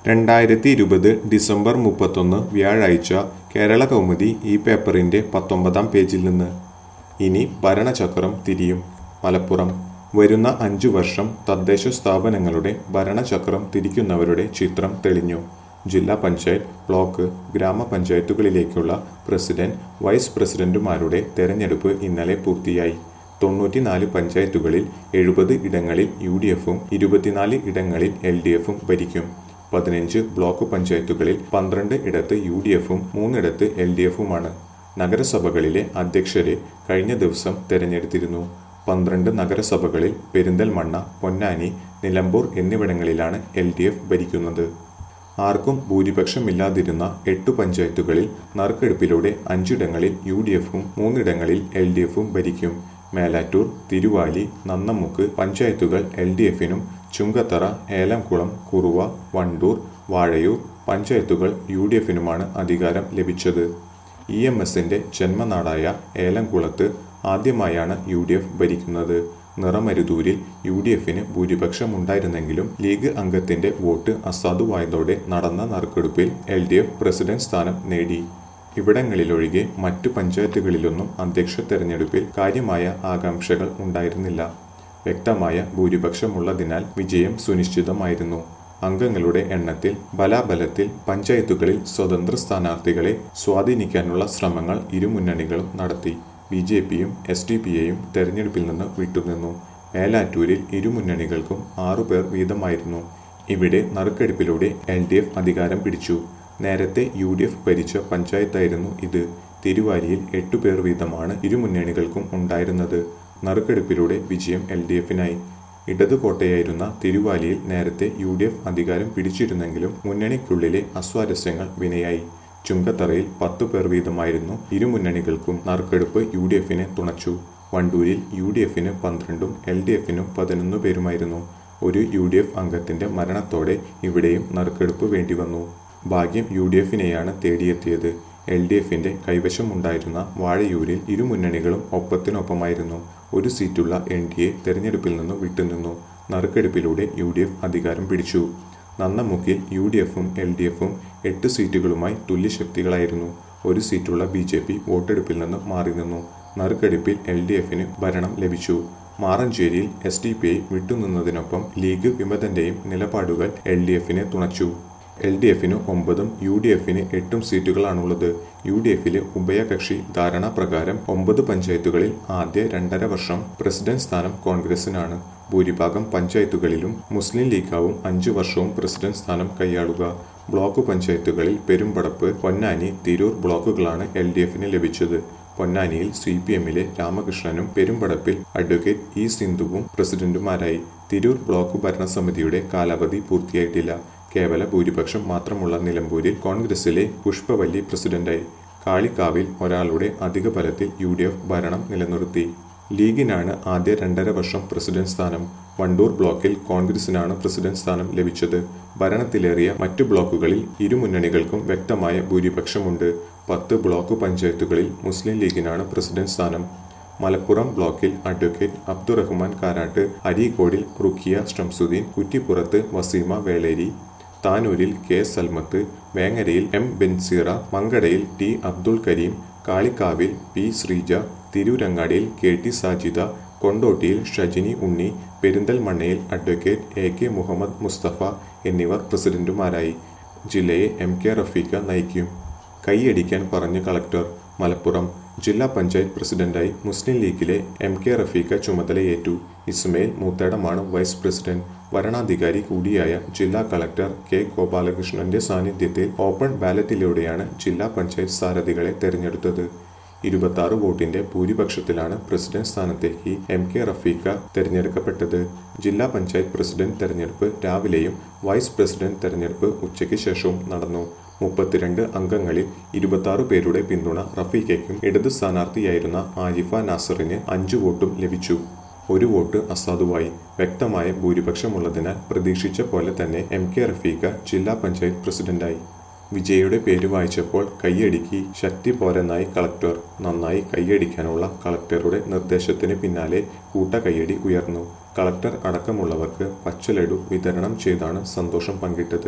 രണ്ടായിരത്തി ഇരുപത് ഡിസംബർ മുപ്പത്തൊന്ന് വ്യാഴാഴ്ച കേരള കൗമുദി ഈ പേപ്പറിന്റെ പത്തൊമ്പതാം പേജിൽ നിന്ന് ഇനി ഭരണചക്രം തിരിയും മലപ്പുറം വരുന്ന അഞ്ചു വർഷം തദ്ദേശ സ്ഥാപനങ്ങളുടെ ഭരണചക്രം തിരിക്കുന്നവരുടെ ചിത്രം തെളിഞ്ഞു ജില്ലാ പഞ്ചായത്ത് ബ്ലോക്ക് ഗ്രാമപഞ്ചായത്തുകളിലേക്കുള്ള പ്രസിഡന്റ് വൈസ് പ്രസിഡന്റുമാരുടെ തെരഞ്ഞെടുപ്പ് ഇന്നലെ പൂർത്തിയായി തൊണ്ണൂറ്റിനാല് പഞ്ചായത്തുകളിൽ എഴുപത് ഇടങ്ങളിൽ യു ഡി എഫും ഇരുപത്തിനാല് ഇടങ്ങളിൽ എൽ ഡി എഫും ഭരിക്കും പതിനഞ്ച് ബ്ലോക്ക് പഞ്ചായത്തുകളിൽ പന്ത്രണ്ട് ഇടത്ത് യു ഡി എഫും മൂന്നിടത്ത് എൽ ഡി എഫുമാണ് നഗരസഭകളിലെ അധ്യക്ഷരെ കഴിഞ്ഞ ദിവസം തെരഞ്ഞെടുത്തിരുന്നു പന്ത്രണ്ട് നഗരസഭകളിൽ പെരിന്തൽമണ്ണ പൊന്നാനി നിലമ്പൂർ എന്നിവിടങ്ങളിലാണ് എൽ ഡി എഫ് ഭരിക്കുന്നത് ആർക്കും ഭൂരിപക്ഷമില്ലാതിരുന്ന എട്ടു പഞ്ചായത്തുകളിൽ നറുക്കെടുപ്പിലൂടെ അഞ്ചിടങ്ങളിൽ യു ഡി എഫും മൂന്നിടങ്ങളിൽ എൽ ഡി എഫും ഭരിക്കും മേലാറ്റൂർ തിരുവാലി നന്നമുക്ക് പഞ്ചായത്തുകൾ എൽ ഡി എഫിനും ചുങ്കത്തറ ഏലംകുളം കുറുവ വണ്ടൂർ വാഴയൂർ പഞ്ചായത്തുകൾ യു ഡി എഫിനുമാണ് അധികാരം ലഭിച്ചത് ഇ എം എസിന്റെ ജന്മനാടായ ഏലംകുളത്ത് ആദ്യമായാണ് യു ഡി എഫ് ഭരിക്കുന്നത് നിറമരുതൂരിൽ യു ഡി എഫിന് ഭൂരിപക്ഷമുണ്ടായിരുന്നെങ്കിലും ലീഗ് അംഗത്തിന്റെ വോട്ട് അസാധുവായതോടെ നടന്ന നറുക്കെടുപ്പിൽ എൽ ഡി എഫ് പ്രസിഡന്റ് സ്ഥാനം നേടി ഇവിടങ്ങളിലൊഴികെ മറ്റു പഞ്ചായത്തുകളിലൊന്നും അധ്യക്ഷ തെരഞ്ഞെടുപ്പിൽ കാര്യമായ ആകാംക്ഷകൾ ഉണ്ടായിരുന്നില്ല വ്യക്തമായ ഭൂരിപക്ഷമുള്ളതിനാൽ വിജയം സുനിശ്ചിതമായിരുന്നു അംഗങ്ങളുടെ എണ്ണത്തിൽ ബലാബലത്തിൽ പഞ്ചായത്തുകളിൽ സ്വതന്ത്ര സ്ഥാനാർത്ഥികളെ സ്വാധീനിക്കാനുള്ള ശ്രമങ്ങൾ ഇരുമുന്നണികളും നടത്തി ബി ജെ പിയും എസ് ഡി പി എയും തെരഞ്ഞെടുപ്പിൽ നിന്ന് വിട്ടുനിന്നു മേലാറ്റൂരിൽ ഇരുമുന്നണികൾക്കും ആറുപേർ വീതമായിരുന്നു ഇവിടെ നറുക്കെടുപ്പിലൂടെ എൽ ഡി എഫ് അധികാരം പിടിച്ചു നേരത്തെ യു ഡി എഫ് ഭരിച്ച പഞ്ചായത്തായിരുന്നു ഇത് തിരുവാരിയിൽ എട്ടുപേർ വീതമാണ് ഇരുമുന്നണികൾക്കും ഉണ്ടായിരുന്നത് നറുക്കെടുപ്പിലൂടെ വിജയം എൽ ഡി എഫിനായി ഇടതു കോട്ടയായിരുന്ന തിരുവാലിയിൽ നേരത്തെ യു ഡി എഫ് അധികാരം പിടിച്ചിരുന്നെങ്കിലും മുന്നണിക്കുള്ളിലെ അസ്വാരസ്യങ്ങൾ വിനയായി ചുങ്കത്തറയിൽ പത്തു പേർ വീതമായിരുന്നു ഇരുമുന്നണികൾക്കും നറുക്കെടുപ്പ് യു ഡി എഫിനെ തുണച്ചു വണ്ടൂരിൽ യു ഡി എഫിന് പന്ത്രണ്ടും എൽ ഡി എഫിനും പതിനൊന്ന് പേരുമായിരുന്നു ഒരു യു ഡി എഫ് അംഗത്തിന്റെ മരണത്തോടെ ഇവിടെയും നറുക്കെടുപ്പ് വേണ്ടിവന്നു ഭാഗ്യം യു ഡി എഫിനെയാണ് തേടിയെത്തിയത് എൽ ഡി എഫിന്റെ കൈവശമുണ്ടായിരുന്ന വാഴയൂരിൽ ഇരുമുന്നണികളും ഒപ്പത്തിനൊപ്പമായിരുന്നു ഒരു സീറ്റുള്ള എൻ ഡി എ തെരഞ്ഞെടുപ്പിൽ നിന്ന് വിട്ടുനിന്നു നറുക്കെടുപ്പിലൂടെ യു ഡി എഫ് അധികാരം പിടിച്ചു നന്നമുക്കിൽ യു ഡി എഫും എൽ ഡി എഫും എട്ട് സീറ്റുകളുമായി തുല്യശക്തികളായിരുന്നു ഒരു സീറ്റുള്ള ബി ജെ പി വോട്ടെടുപ്പിൽ നിന്ന് മാറി നിന്നു നറുക്കെടുപ്പിൽ എൽ ഡി എഫിന് ഭരണം ലഭിച്ചു മാറഞ്ചേരിയിൽ എസ് ഡി പി ഐ വിട്ടുനിന്നതിനൊപ്പം ലീഗ് വിമതന്റെയും നിലപാടുകൾ എൽ ഡി എഫിനെ തുണച്ചു എൽ ഡി എഫിന് ഒമ്പതും യു ഡി എഫിന് എട്ടും സീറ്റുകളാണുള്ളത് യു ഡി എഫിലെ ഉഭയകക്ഷി ധാരണാപ്രകാരം ഒമ്പത് പഞ്ചായത്തുകളിൽ ആദ്യ രണ്ടര വർഷം പ്രസിഡന്റ് സ്ഥാനം കോൺഗ്രസിനാണ് ഭൂരിഭാഗം പഞ്ചായത്തുകളിലും മുസ്ലിം ലീഗാവും അഞ്ചു വർഷവും പ്രസിഡന്റ് സ്ഥാനം കൈയാളുക ബ്ലോക്ക് പഞ്ചായത്തുകളിൽ പെരുമ്പടപ്പ് പൊന്നാനി തിരൂർ ബ്ലോക്കുകളാണ് എൽ ഡി എഫിന് ലഭിച്ചത് പൊന്നാനിയിൽ സി പി എമ്മിലെ രാമകൃഷ്ണനും പെരുമ്പടപ്പിൽ അഡ്വക്കേറ്റ് ഇ സിന്ധുവും പ്രസിഡന്റുമാരായി തിരൂർ ബ്ലോക്ക് ഭരണസമിതിയുടെ കാലാവധി പൂർത്തിയായിട്ടില്ല കേവല ഭൂരിപക്ഷം മാത്രമുള്ള നിലമ്പൂരിൽ കോൺഗ്രസിലെ പുഷ്പവല്ലി പ്രസിഡന്റായി കാളിക്കാവിൽ ഒരാളുടെ അധിക ബലത്തിൽ യു ഡി എഫ് ഭരണം നിലനിർത്തി ലീഗിനാണ് ആദ്യ രണ്ടര വർഷം പ്രസിഡന്റ് സ്ഥാനം വണ്ടൂർ ബ്ലോക്കിൽ കോൺഗ്രസിനാണ് പ്രസിഡന്റ് സ്ഥാനം ലഭിച്ചത് ഭരണത്തിലേറിയ മറ്റു ബ്ലോക്കുകളിൽ ഇരുമുന്നണികൾക്കും വ്യക്തമായ ഭൂരിപക്ഷമുണ്ട് പത്ത് ബ്ലോക്ക് പഞ്ചായത്തുകളിൽ മുസ്ലിം ലീഗിനാണ് പ്രസിഡന്റ് സ്ഥാനം മലപ്പുറം ബ്ലോക്കിൽ അഡ്വക്കേറ്റ് അബ്ദുറഹ്മാൻ കാരാട്ട് അരീക്കോടിൽ റുഖിയ ഷംസുദ്ദീൻ കുറ്റിപ്പുറത്ത് വസീമ വേളേരി താനൂരിൽ കെ സൽമത്ത് വേങ്ങരയിൽ എം ബെൻസീറ മങ്കടയിൽ ടി അബ്ദുൾ കരീം കാളിക്കാവിൽ പി ശ്രീജ തിരൂരങ്ങാടിയിൽ കെ ടി സാജിദ കൊണ്ടോട്ടിയിൽ ഷജിനി ഉണ്ണി പെരിന്തൽമണ്ണയിൽ advocate A K Muhammad Musthafa എന്നിവർ പ്രസിഡന്റുമാരായി ജില്ലയെ എം കെ റഫീഖ നയിക്കും കൈയടിക്കാൻ പറഞ്ഞ കളക്ടർ മലപ്പുറം ജില്ലാ പഞ്ചായത്ത് പ്രസിഡന്റായി മുസ്ലിം ലീഗിലെ എം കെ റഫീഖ ചുമതലയേറ്റു ഇസ്മയിൽ മൂത്തേടമാണ് വൈസ് പ്രസിഡന്റ് വരണാധികാരി കൂടിയായ ജില്ലാ കളക്ടർ കെ ഗോപാലകൃഷ്ണന്റെ സാന്നിധ്യത്തിൽ ഓപ്പൺ ബാലറ്റിലൂടെയാണ് ജില്ലാ പഞ്ചായത്ത് സാരഥികളെ തെരഞ്ഞെടുത്തത് ഇരുപത്തി ആറ് വോട്ടിന്റെ ഭൂരിപക്ഷത്തിലാണ് പ്രസിഡന്റ് സ്ഥാനത്തേക്ക് എം കെ റഫീഖ തെരഞ്ഞെടുക്കപ്പെട്ടത് ജില്ലാ പഞ്ചായത്ത് പ്രസിഡന്റ് തെരഞ്ഞെടുപ്പ് രാവിലെയും വൈസ് പ്രസിഡന്റ് തെരഞ്ഞെടുപ്പ് ഉച്ചയ്ക്ക് ശേഷവും നടന്നു മുപ്പത്തിരണ്ട് അംഗങ്ങളിൽ ഇരുപത്തി ആറ് പേരുടെ പിന്തുണ റഫീഖയ്ക്കും ഇടത് സ്ഥാനാർത്ഥിയായിരുന്ന ആരിഫ നാസറിന് അഞ്ചു വോട്ടും ലഭിച്ചു ഒരു വോട്ട് അസാധുവായി വ്യക്തമായ ഭൂരിപക്ഷമുള്ളതിനാൽ പ്രതീക്ഷിച്ച പോലെ തന്നെ എം കെ റഫീഖ ജില്ലാ പഞ്ചായത്ത് പ്രസിഡന്റായി വിജയുടെ പേര് വായിച്ചപ്പോൾ കൈയടിക്ക് ശക്തി പോരെന്നായി കളക്ടർ നന്നായി കൈയടിക്കാനുള്ള കളക്ടറുടെ നിർദ്ദേശത്തിന് പിന്നാലെ കൂട്ട കൈയടി ഉയർന്നു കളക്ടർ അടക്കമുള്ളവർക്ക് പച്ചലഡു വിതരണം ചെയ്താണ് സന്തോഷം പങ്കിട്ടത്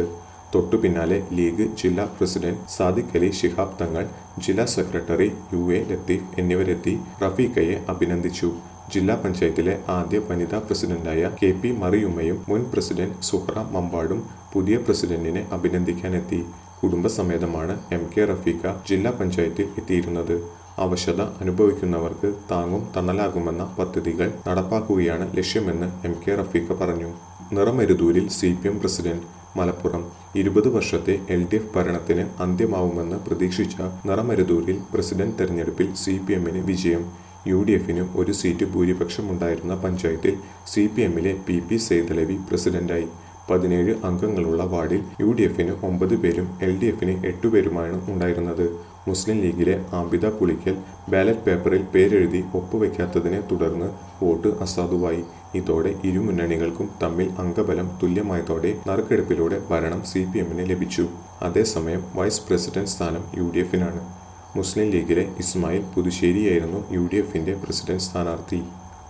തൊട്ടു പിന്നാലെ ലീഗ് ജില്ലാ പ്രസിഡന്റ് സാദിഖ് അലി ശിഹാബ് തങ്ങൾ ജില്ലാ സെക്രട്ടറി യു എ ലത്തീഫ് എന്നിവരെത്തി റഫീഖയെ അഭിനന്ദിച്ചു ജില്ലാ പഞ്ചായത്തിലെ ആദ്യ വനിതാ പ്രസിഡന്റായ കെ പി മറിയുമ്മയും മുൻ പ്രസിഡന്റ് സുഹ്റ മമ്പാടും പുതിയ പ്രസിഡന്റിനെ അഭിനന്ദിക്കാനെത്തി കുടുംബസമേതമാണ് എം കെ റഫീഖ ജില്ലാ പഞ്ചായത്തിൽ എത്തിയിരുന്നത് അവശത അനുഭവിക്കുന്നവർക്ക് താങ്ങും തണലാകുമെന്ന പദ്ധതികൾ നടപ്പാക്കുകയാണ് ലക്ഷ്യമെന്ന് എം കെ റഫീഖ പറഞ്ഞു നിറമരുതൂരിൽ C P M president Malappuram ഇരുപത് വർഷത്തെ എൽ ഡി എഫ് ഭരണത്തിന് അന്ത്യമാവുമെന്ന് പ്രതീക്ഷിച്ച നിറമരുതൂരിൽ പ്രസിഡന്റ് തെരഞ്ഞെടുപ്പിൽ സി പി എമ്മിന് വിജയം യു ഡി എഫിന് ഒരു സീറ്റ് ഭൂരിപക്ഷമുണ്ടായിരുന്ന പഞ്ചായത്തിൽ സി പി എമ്മിലെ പി പി സെയ്തലവി പ്രസിഡന്റായി പതിനേഴ് അംഗങ്ങളുള്ള വാർഡിൽ യു ഡി എഫിന് ഒമ്പത് പേരും എൽ ഡി എഫിന് എട്ടുപേരുമാണ് ഉണ്ടായിരുന്നത് മുസ്ലിം ലീഗിലെ ആബിദ പുളിക്കൽ ബാലറ്റ് പേപ്പറിൽ പേരെഴുതി ഒപ്പുവെക്കാത്തതിനെ തുടർന്ന് വോട്ട് അസാധുവായി ഇതോടെ ഇരു മുന്നണികൾക്കും തമ്മിൽ അംഗബലം തുല്യമായതോടെ നറുക്കെടുപ്പിലൂടെ ഭരണം സി പി എമ്മിന് ലഭിച്ചു അതേസമയം വൈസ് പ്രസിഡന്റ് സ്ഥാനം യു ഡി എഫിനാണ് മുസ്ലിം ലീഗിലെ ഇസ്മായിൽ പുതുശ്ശേരിയായിരുന്നു യു ഡി എഫിന്റെ പ്രസിഡന്റ് സ്ഥാനാർത്ഥി